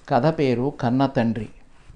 కథ పేరు కన్న తండ్రి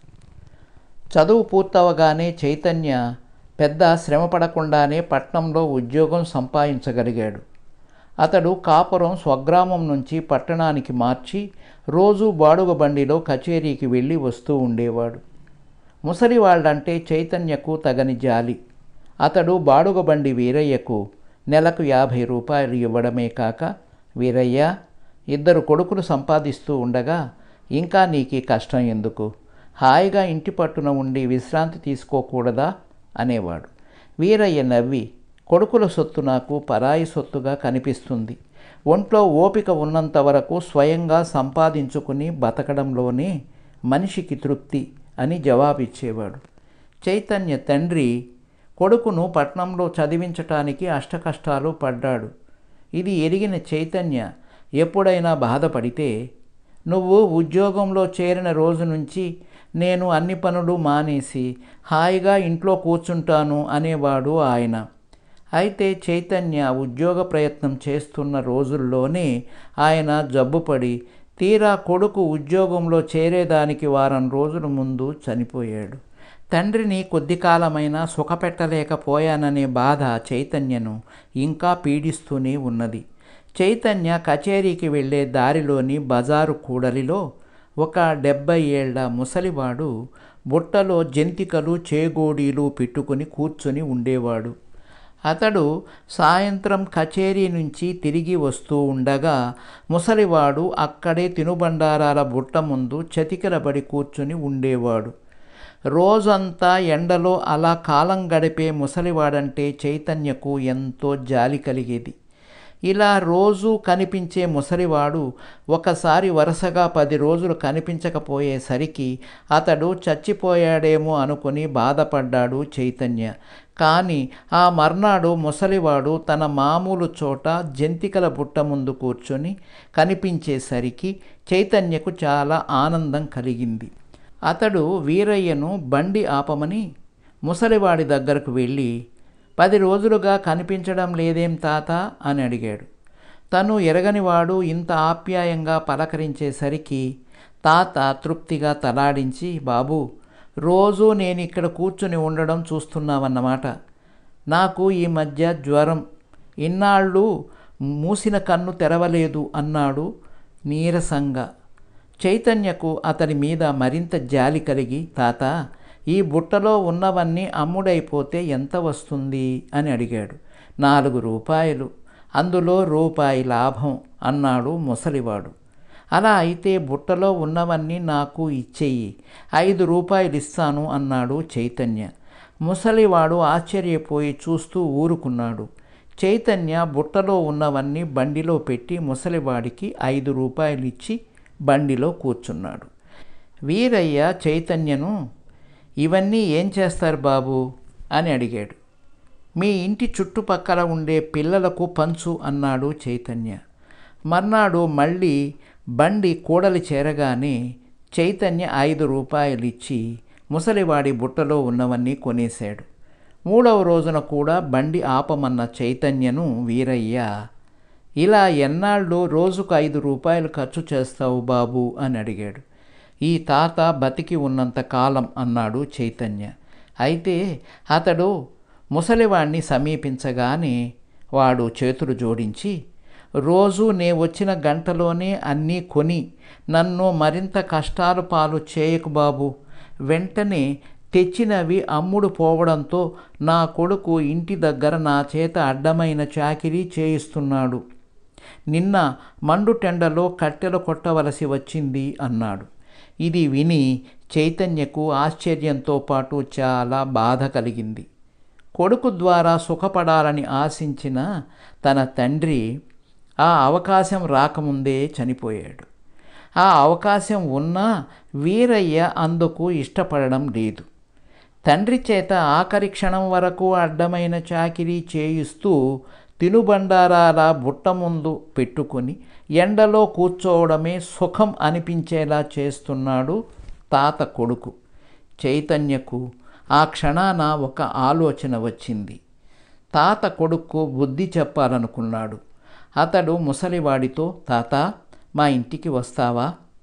చదువు పూర్తవగానే చైతన్య పెద్ద శ్రమ పడకుండానే పట్నంలో ఉద్యోగం సంపాదించగలిగాడు అతడు కాపురం స్వగ్రామం నుంచి పట్టణానికి మార్చి రోజు బాడుగ బండిలో కచేరీకి వెళ్ళి వస్తూ ఉండేవాడు ముసలివాళ్ళంటే చైతన్యకు తగని జాలి అతడు బాడుగ బండి వీరయ్యకు నెలకు యాభై రూపాయలు ఇవ్వడమే కాక వీరయ్య ఇద్దరు కొడుకులు సంపాదిస్తూ ఉండగా ఇంకా నీకు ఈ కష్టం ఎందుకు హాయిగా ఇంటి పట్టున ఉండి విశ్రాంతి తీసుకోకూడదా అనేవాడు వీరయ్య నవ్వి కొడుకుల సొత్తు నాకు పరాయి సొత్తుగా కనిపిస్తుంది ఒంట్లో ఓపిక ఉన్నంత వరకు స్వయంగా సంపాదించుకుని బతకడంలోనే మనిషికి తృప్తి అని జవాబిచ్చేవాడు చైతన్య తండ్రి కొడుకును పట్నంలో చదివించటానికి అష్టకష్టాలు పడ్డాడు ఇది ఎరిగిన చైతన్య ఎప్పుడైనా బాధపడితే నువ్వు ఉద్యోగంలో చేరిన రోజు నుంచి నేను అన్ని పనులు మానేసి హాయిగా ఇంట్లో కూర్చుంటాను అనేవాడు ఆయన అయితే చైతన్య ఉద్యోగ ప్రయత్నం చేస్తున్న రోజుల్లోనే ఆయన జబ్బుపడి తీరా కొడుకు ఉద్యోగంలో చేరేదానికి వారం రోజుల ముందు చనిపోయాడు తండ్రిని కొద్ది కాలమైనా సుఖపెట్టలేకపోయాననే బాధ చైతన్యను ఇంకా పీడిస్తూనే ఉన్నది చైతన్య కచేరీకి వెళ్ళే దారిలోని బజారు కూడలిలో ఒక డెబ్బై ఏళ్ల ముసలివాడు బుట్టలో జంతికలు చేగోడీలు పెట్టుకుని కూర్చుని ఉండేవాడు అతడు సాయంత్రం కచేరీ నుంచి తిరిగి వస్తూ ఉండగా ముసలివాడు అక్కడే తినుబండారాల బుట్ట ముందు చతికిలబడి కూర్చుని ఉండేవాడు రోజంతా ఎండలో అలా కాలం గడిపే ముసలివాడంటే చైతన్యకు ఎంతో జాలి కలిగేది ఇలా రోజు కనిపించే ముసలివాడు ఒకసారి వరుసగా పది రోజులు కనిపించకపోయేసరికి అతడు చచ్చిపోయాడేమో అనుకుని బాధపడ్డాడు చైతన్య కానీ ఆ మర్నాడు ముసలివాడు తన మామూలు చోట జంతికల బుట్ట ముందు కూర్చొని కనిపించేసరికి చైతన్యకు చాలా ఆనందం కలిగింది అతడు వీరయ్యను బండి ఆపమని ముసలివాడి దగ్గరకు వెళ్ళి పది రోజులుగా కనిపించడం లేదేం తాత అని అడిగాడు తను ఎరగనివాడు ఇంత ఆప్యాయంగా పలకరించేసరికి తాత తృప్తిగా తలాడించి బాబు రోజూ నేను ఇక్కడ కూర్చుని ఉండడం చూస్తున్నావన్నమాట నాకు ఈ మధ్య జ్వరం ఇన్నాళ్ళు మూసిన కన్ను తెరవలేదు అన్నాడు నీరసంగా చైతన్యకు అతని మీద మరింత జాలి కలిగి తాత ఈ బుట్టలో ఉన్నవన్నీ అమ్ముడైపోతే ఎంత వస్తుంది అని అడిగాడు నాలుగు రూపాయలు అందులో రూపాయి లాభం అన్నాడు ముసలివాడు అలా అయితే బుట్టలో ఉన్నవన్నీ నాకు ఇచ్చేయి ఐదు రూపాయలు ఇస్తాను అన్నాడు చైతన్య ముసలివాడు ఆశ్చర్యపోయి చూస్తూ ఊరుకున్నాడు చైతన్య బుట్టలో ఉన్నవన్నీ బండిలో పెట్టి ముసలివాడికి ఐదు రూపాయలు ఇచ్చి బండిలో కూర్చున్నాడు వీరయ్య చైతన్యను ఇవన్నీ ఏం చేస్తారు బాబు అని అడిగాడు మీ ఇంటి చుట్టుపక్కల ఉండే పిల్లలకు పంచు అన్నాడు చైతన్య మర్నాడు మళ్ళీ బండి కూడలి చేరగానే చైతన్య ఐదు రూపాయలు ఇచ్చి ముసలివాడి బుట్టలో ఉన్నవన్నీ కొనేశాడు మూడవ రోజున కూడా బండి ఆపమన్న చైతన్యను వీరయ్య ఇలా ఎన్నాళ్ళు రోజుకు ఐదు రూపాయలు ఖర్చు చేస్తావు బాబు అని అడిగాడు ఈ తాత బతికి ఉన్నంత కాలం అన్నాడు చైతన్య అయితే అతడు ముసలివాణ్ణి సమీపించగానే వాడు చేతులు జోడించి రోజు నే వచ్చిన గంటలోనే అన్నీ కొని నన్ను మరింత కష్టాలు పాలు చేయకు బాబు వెంటనే తెచ్చినవి అమ్ముడు పోవడంతో నా కొడుకు ఇంటి దగ్గర నా చేత అడ్డమైన చాకిరీ చేయిస్తున్నాడు నిన్న మండుటెండలో కట్టెలు కొట్టవలసి వచ్చింది అన్నాడు ఇది విని చైతన్యకు ఆశ్చర్యంతో పాటు చాలా బాధ కలిగింది కొడుకు ద్వారా సుఖపడాలని ఆశించిన తన తండ్రి ఆ అవకాశం రాకముందే చనిపోయాడు ఆ అవకాశం ఉన్నా వీరయ్య అందుకు ఇష్టపడడం లేదు తండ్రి చేత ఆఖరి క్షణం వరకు అడ్డమైన చాకిరీ చేయిస్తూ తినుబండారాల బుట్ట ముందు పెట్టుకొని ఎండలో కూర్చోవడమే సుఖం అనిపించేలా చేస్తున్నాడు తాత కొడుకు చైతన్యకు ఆ క్షణాన ఒక ఆలోచన వచ్చింది తాత కొడుకు బుద్ధి చెప్పాలనుకున్నాడు అతడు ముసలివాడితో తాత మా ఇంటికి వస్తావా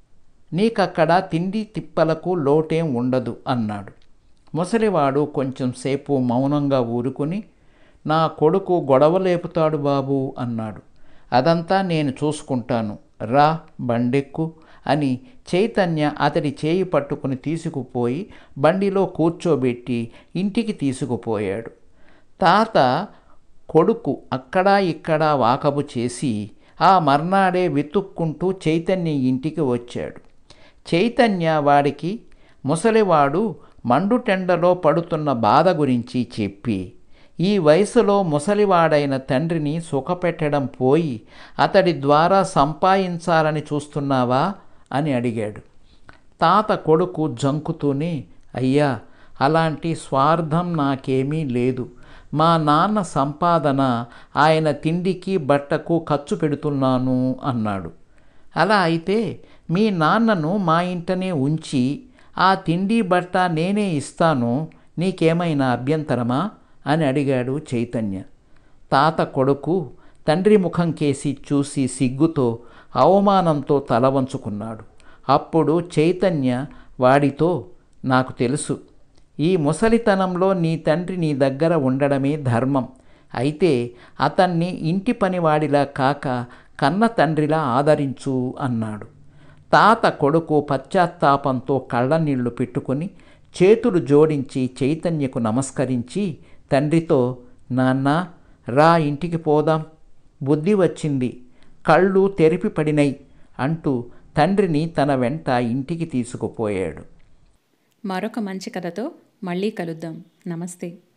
నీకక్కడ తిండి తిప్పలకు లోటేం ఉండదు అన్నాడు ముసలివాడు కొంచెం సేపు మౌనంగా ఊరుకుని నా కొడుకు గొడవ లేపుతాడు బాబు అన్నాడు అదంతా నేను చూసుకుంటాను రా బండెక్కు అని చైతన్య అతడి చేయి పట్టుకుని తీసుకుపోయి బండిలో కూర్చోబెట్టి ఇంటికి తీసుకుపోయాడు తాత కొడుకు అక్కడా ఇక్కడా వాకబు చేసి ఆ మర్నాడే వెతుక్కుంటూ చైతన్య ఇంటికి వచ్చాడు చైతన్య వాడికి ముసలివాడు మండుటెండలో పడుతున్న బాధ గురించి చెప్పి ఈ వయసులో ముసలివాడైన తండ్రిని సుఖపెట్టడం పోయి అతడి ద్వారా సంపాదించాలని చూస్తున్నావా అని అడిగాడు తాత కొడుకు జంకుతూనే అయ్యా అలాంటి స్వార్థం నాకేమీ లేదు మా నాన్న సంపాదన ఆయన తిండికి బట్టకు ఖర్చు పెడుతున్నాను అన్నాడు అలా అయితే మీ నాన్నను మా ఇంటనే ఉంచి ఆ తిండి బట్ట నేనే ఇస్తాను నీకేమైనా అభ్యంతరమా అని అడిగాడు చైతన్య తాత కొడుకు తండ్రి ముఖం కేసి చూసి సిగ్గుతో అవమానంతో తల వంచుకున్నాడు అప్పుడు చైతన్య వాడితో నాకు తెలుసు ఈ ముసలితనంలో నీ తండ్రి నీ దగ్గర ఉండడమే ధర్మం అయితే అతన్ని ఇంటి పనివాడిలా కాక కన్న తండ్రిలా ఆదరించు అన్నాడు తాత కొడుకు పశ్చాత్తాపంతో కళ్ళనీళ్లు పెట్టుకుని చేతులు జోడించి చైతన్యకు నమస్కరించి తండ్రితో నాన్న రా ఇంటికి పోదాం బుద్ధి వచ్చింది కళ్ళు తెరిపి పడినై అంటూ తండ్రిని తన వెంట ఇంటికి తీసుకుపోయాడు మరొక మంచి కథతో మళ్ళీ కలుద్దాం నమస్తే